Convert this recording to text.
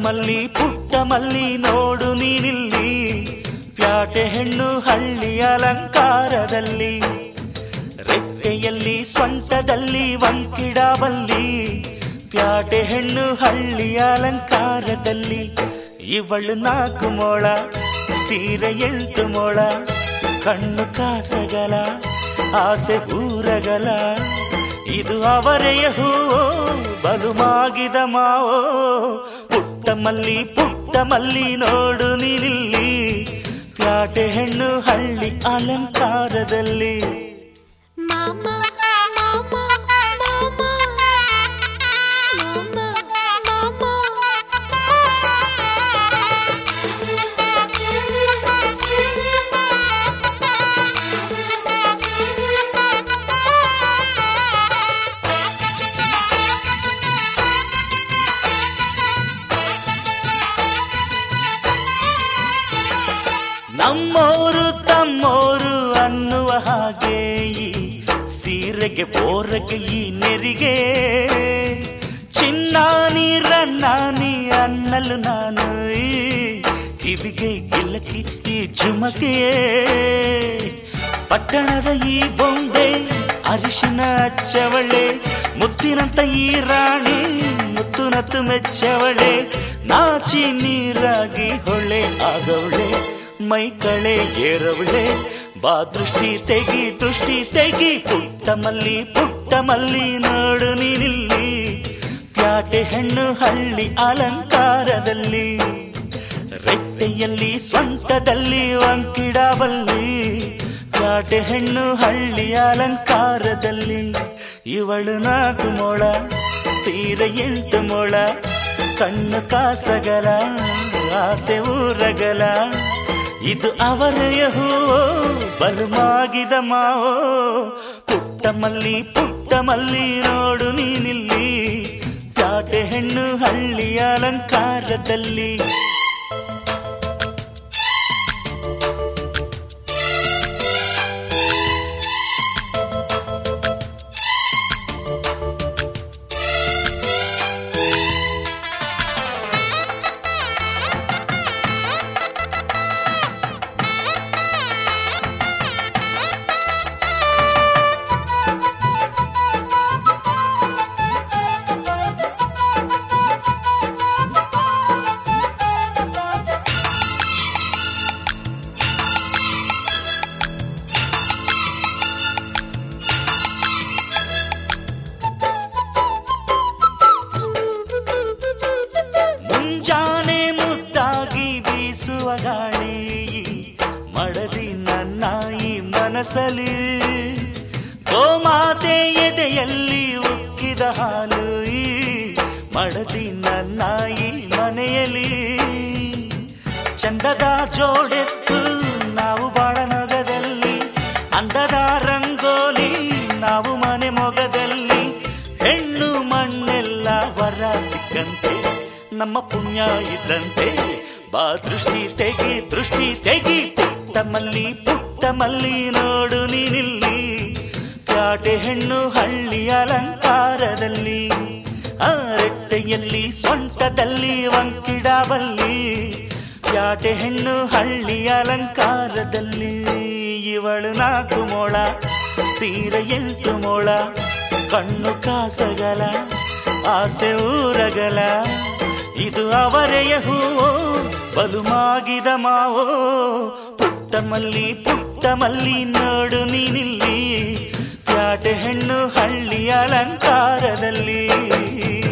ಮಲ್ಲಿ ಪುಟ್ಟ ಮಲ್ಲಿ ನೋಡು ನೀನಿಲ್ಲಿ ಪ್ಯಾಟೆ ಹೆಣ್ಣು ಹಳ್ಳಿ ಅಲಂಕಾರದಲ್ಲಿ ರೆಕ್ಕೆಯಲ್ಲಿ ಸ್ವಂಟದಲ್ಲಿ ವಂಕಿಡಬಲ್ಲಿ ಪ್ಯಾಟೆ ಹೆಣ್ಣು ಹಳ್ಳಿ ಅಲಂಕಾರದಲ್ಲಿ ಇವಳು ನಾಲ್ಕು ಮೊಳ ಸೀರೆ ಎಂಟು ಮೊಳ ಕಣ್ಣು ಕಾಸಗಲ ಆಸೆ ಊರಗಲ ಇದು ಅವರೆಯ ಹೂವೋ ಬಲು ಮಾಗಿದ ಮಾವೋ ಪುಟ್ಟ ಮಲ್ಲಿ ಪುಟ್ಟ ಮಲ್ಲಿ ನೋಡು ನೀನಿಲ್ಲಿ ಪ್ಯಾಟೆ ಹೆಣ್ಣು ಹಳ್ಳಿ ಅಲಂಕಾರದಲ್ಲಿ ಮಾಮ ಮಾಮ ಮಾಮ ಮಾಮ ನಮ್ಮೋರು ತಮ್ಮೋರು ಅನ್ನುವ ಹಾಗೆ ಈ ಸೀರೆಗೆ ಬೋರಗೆ ಈ ನೆರಿಗೆ ಚಿನ್ನಾನಿ ರನ್ನಾನಿ ಅನ್ನಲು ನಾನು ಈ ಕಿವಿಗೆ ಗಿಲ್ಲಕಿ ಈ ಜುಮಕೆ ಪಟ್ಟಣದ ಈ ಬೊಂಬೆ ಅರಿಶಿನ ಹಚ್ಚವಳೆ ಮುತ್ತಿನಂತ ಈ ರಾಣಿ ಮುತ್ತು ನತ್ತು ಮೆಚ್ಚವಳೆ ನಾಚಿ ನೀರಾಗಿ ಹೊಳೆ ಆಗವಳೆ ಮೈ ಕಳೆ ಏರವಳೆ ಬಾ ದೃಷ್ಟಿ ತೆಗಿ ದೃಷ್ಟಿ ತೆಗಿ ಪುಟ್ಟ ಮಲ್ಲಿ ಪುಟ್ಟ ಮಲ್ಲಿ ನೋಡು ನೀನಿಲ್ಲಿ ಪ್ಯಾಟೆ ಹೆಣ್ಣು ಹಳ್ಳಿ ಅಲಂಕಾರದಲ್ಲಿ ರೆಟ್ಟೆಯಲ್ಲಿ ಸ್ವಂಟದಲ್ಲಿ ವಂಕಿಡಬಲ್ಲಿ ಪ್ಯಾಟೆ ಹೆಣ್ಣು ಹಳ್ಳಿ ಅಲಂಕಾರದಲ್ಲಿ ಇವಳು ನಾಲ್ಕು ಮೊಳ ಸೀರೆ ಎಂಟು ಮೊಳ ಕಣ್ಣು ಕಾಸಗಲ ಆಸೆ ಊರಗಲ ಇದು ಅವರೆಯ ಹೂವೋ ಬಲು ಮಾಗಿದ ಮಾವೋ ಪುಟ್ಟ ಮಲ್ಲಿ ಪುಟ್ಟ ಮಲ್ಲಿ ನೋಡು ನೀನಿಲ್ಲಿ ಪ್ಯಾಟೆ ಹೆಣ್ಣು ಹಳ್ಳಿ ಅಲಂಕಾರದಲ್ಲಿ ಮುಂಜಾನೆ ಮುದ್ದಾಗಿ ಬೀಸುವ ಗಾಳಿ ಮಡದಿ ನನ್ನ ಈ ಮನಸಲಿ ಗೋಮಾತೆ ಎದೆಯಲ್ಲಿ ಉಕ್ಕಿದ ಹಾಲು ಈ ಮಡದಿ ನನ್ನ ಈ ಮನೆಯಲ್ಲಿ ಚಂದದ ಜೋಡೆತ್ತು ನಾವು ಬಾಳ ನಗದಲ್ಲಿ ಅಂದದ ರಂಗೋಲಿ ನಾವು ಮನೆ ಮೊಗದಲ್ಲಿ ಹೆಣ್ಣು ಮಣ್ಣೆಲ್ಲ ವರ ಸಿಕ್ಕಂತೆ ನಮ್ಮ ಪುಣ್ಯ ಇದ್ದಂತೆ ಬಾ ದೃಷ್ಟಿ ತೆಗಿ ದೃಷ್ಟಿ ತೆಗಿ ಪುಟ್ಟ ಮಲ್ಲಿ ಪುಟ್ಟ ಮಲ್ಲಿ ನೋಡು ನೀನಿಲ್ಲಿ ಪ್ಯಾಟೆ ಹೆಣ್ಣು ಹಳ್ಳಿ ಅಲಂಕಾರದಲ್ಲಿ ಆ ರೆಟ್ಟೆಯಲ್ಲಿ ಸೊಂಟದಲ್ಲಿ ವಂಕಿಡಬಲ್ಲಿ ಪ್ಯಾಟೆ ಹೆಣ್ಣು ಹಳ್ಳಿ ಅಲಂಕಾರದಲ್ಲಿ ಇವಳು ನಾಲ್ಕು ಮೊಳ ಸೀರೆ ಎಂಟು ಮೊಳ ಕಣ್ಣು ಕಾಸಗಲ ಆಸೆ ಊರಗಲ ಇದು ಅವರೆಯ ಹೂವೋ ಬಲು ಮಾಗಿದ ಮಾವೋ ಪುಟ್ಟ ಮಲ್ಲಿ ಪುಟ್ಟ ಮಲ್ಲಿ ನೋಡು ನೀನಿಲ್ಲಿ ಪ್ಯಾಟೆ ಹೆಣ್ಣು ಹಳ್ಳಿ ಅಲಂಕಾರದಲ್ಲಿ